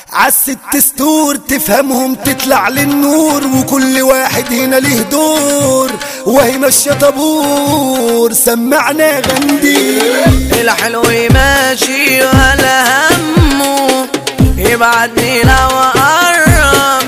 عالست ستور تفهمهم تطلع للنور وكل واحد هنا له دور وهي ماشية طابور سمعنا غندي الحلو ماشي ولا همه يبعدني لو اقرب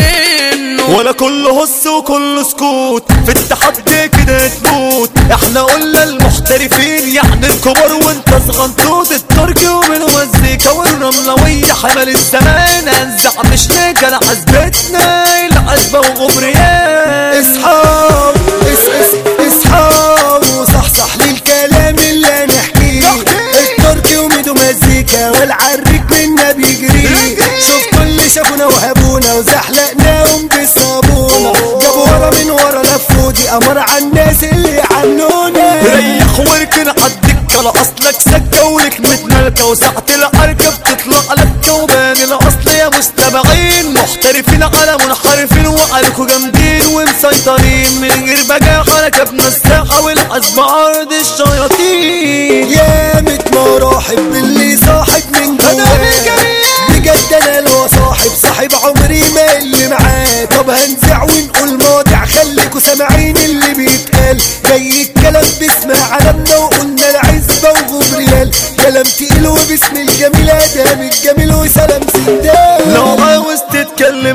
منه ولا كله هس وكله سكوت في التحدي كده تموت احنا قلنا المحترفين يعني الكبار وانت صغنطوط التركي ومن مزيكا والرملوية حمل الزمان انزع مش نكر عزبتنا العزبة وغبريات اصحاب اس اس اصحاب وصحصح للكلام اللي نحكيه التركي وميدو مزيكا والعريك منا بيجري شوف كل شافونا وهبونا وزحلقناهم بالصابونة جابوا ورا من ورا لفوا دي امر على الناس اللي عنونا ريح واركن عالدكة لأصلك سكة ولكمة ملكة وساعة العركة بتطلع لك وبان الأصل يا مستمعين محترفين على منحرفين وعليكوا جامدين ومسيطرين من غير بجاح ركبنا الساحة والحزب عرض الشياطين يا مت مراحب باللي صاحب من جواه بجد انا لو صاحب صاحب عمري ما اللي معاه طب هنزع ونقول ماضع خليكوا سامعين اللي بيتقال زي الكلام باسم علمنا وقلنا العزبة وغبريال كلام تقيل وباسم الجميل ادم الجميل وسلام سندال لو عاوز تتكلم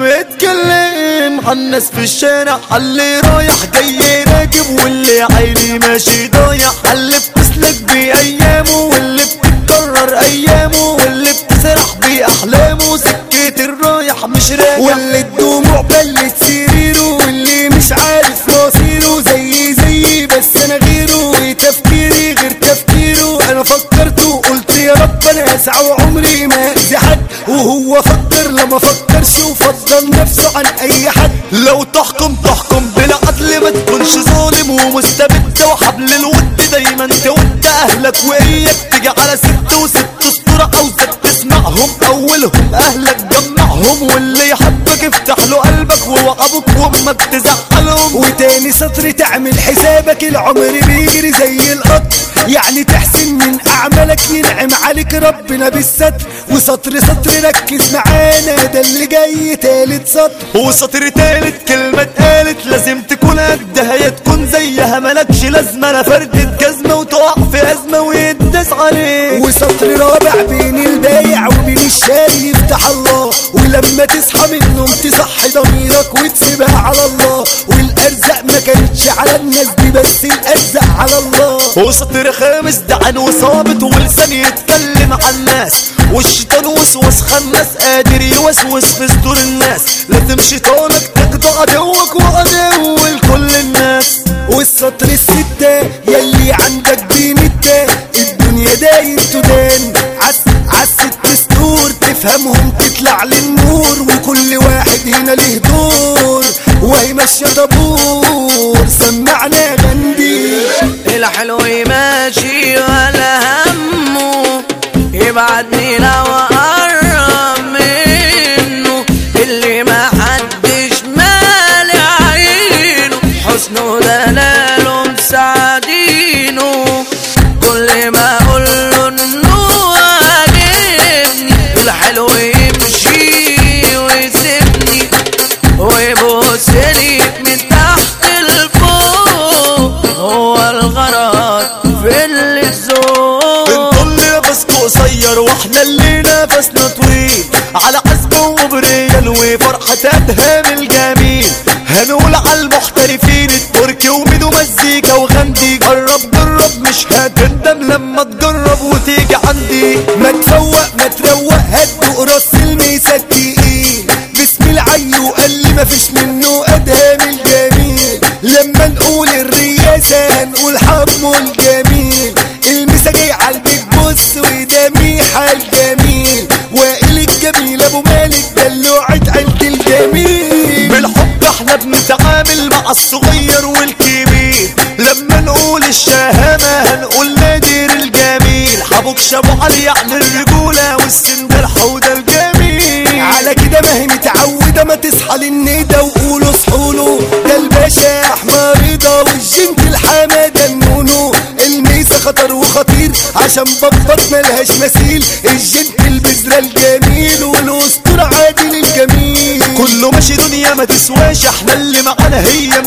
اتكلم عن الناس في الشارع اللي رايح جاي راكب واللي عيني ماشي ضايع اللي بتسلك بأيامه واللي بتتكرر أيامه واللي بتسرح بأحلامه سكة الرايح مش راجع واللي الدموع بلت سريره واللي مش عارف مصيره زي زي بس انا غيره وتفكيري غير تفكيره انا فكرت وقلت يا رب انا اسعى وعمري ما اذي حد وهو فكر لما فكرش وفضل نفسه عن اي حد لو تحكم تحكم بلا عدل ما تكونش ظالم ومستبد وحبل الود دايما تود اهلك واياك تيجي على ست وست اسطورة عاوزك تسمعهم اولهم اهلك جمعهم واللي يحبك افتح له قلبك وهو ابوك وامك تزعلهم وتاني سطر تعمل حسابك العمر بيجري زي القطر يعني تحسن من اعمالك ينعم عليك ربنا بالستر وسطر سطر ركز معانا ده اللي جاي تالت سطر وسطر تالت كلمة اتقالت لازم تكون قدها يا تكون زيها ملكش لازمة انا فردة جزمة وتقع في ازمة ويداس عليك وسطر رابع بين البايع وبين الشاري يفتح الله ولما تصحى من النوم تصحي ضميرك وتسيبها على الله والارزاق ما كانتش على الناس دي بس الارزاق على الله وسطر خامس دعن وصابت ولسان يتكلم عن الناس والشيطان وسوس خناس قادر يوسوس في صدور الناس لازم شيطانك تقضى عدوك وعدو لكل الناس والسطر الستة يلي عندك بين التا الدنيا داير تدان عس عالست ستور تفهمهم تطلع للنور وكل واحد هنا له دور وهي ماشية طابور سمعنا غندي الحلو ماشي ولا همه يبعدني لو اقرب منه اللي ما حدش مالي عينه حسنه دلاله مساعدينه كل ما اقول له انه عاجبني الحلو يمشي ويسيبني ويبص لي من تحت لفوق هو الغرض في اللي الذوق بنطل نفسك قصير واحنا اللي نفسنا طويل على حسب وبريال وفرحة ادهام الجميل هنقول على المحترفين التركي وميدو مزيكا وغندي جرب جرب مش هتندم لما تجرب وتيجي عندي ما تفوق ما تروق هدوء راس الميسة التقيل بسم العي وقال لي ما فيش منه ادهم الجميل لما نقول الرياسة هنقول حمو الجميل المسا جاي عالبيت بص وده ميحة الجميل وائل الجميل ابو مالك دلوعة عيلة الجميل بالحب احنا بنتعامل مع الصغير والكبير لما نقول الشهامة هنقول نادر الجميل حبوك شابو علي يعني الرجولة والسن ده الحوضة الجميل على كده ما هي متعودة ما تصحى للندى وقولوا صحوله ده الباشا احمر رضا والجنت الحمادة النونو الميسة خطر وخطير عشان بطبط ملهاش مثيل الجنت البذرة الجميل والاسطورة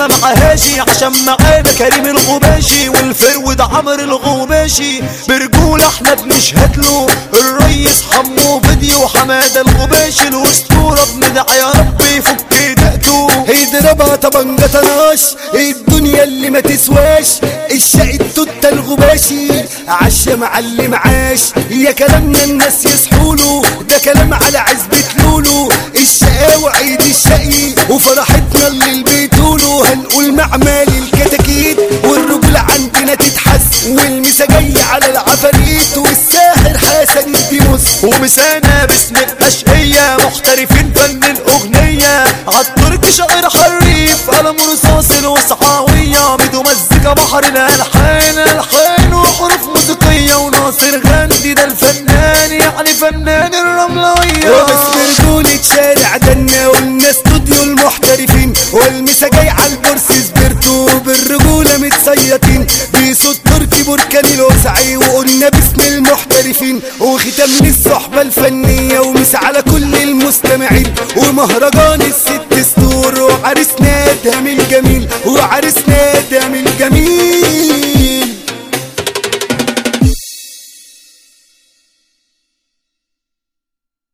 احنا مع هاشي عشان معانا كريم الغباشي والفرود عمرو الغباشي برجولة احنا بنشهد له الريس حمو فيديو حمادة الغباشي الاسطورة بندعي يا رب يفك دقته اضربها طبنجة طناش الدنيا اللي ما تسواش الشقي التوتة الغباشي عشا معلم عاش يا كلامنا الناس يصحوله ده كلام على عزبة لولو الشقاوة عيد الشقي وفرحتنا اللي بيتولو هنقول معمال الكتاكيت والرجل عندنا تتحس والمسا جاي على العفاريت والساحر حسن الديموس ومسانا باسم الأشقية محترفين فن الأغنية عالترك شاعر حريف قلم رصاص الوصحاوية بدو مزيكا بحر الألحان ألحان وحروف موسيقية وناصر غندي ده الفنان يعني فنان الرملوية وبس رجولة شارع دنا قلنا استوديو المحترفين والمسا جاي على البورس سبرتو بالرجولة متصيطين بصوت تركي بركان الوسعي وقلنا باسم المحترفين وختام للصحبة الفنية ومسا على كل المستمعين ومهرجان الست ستور وعرسنا دام الجميل وعرسنا دام الجميل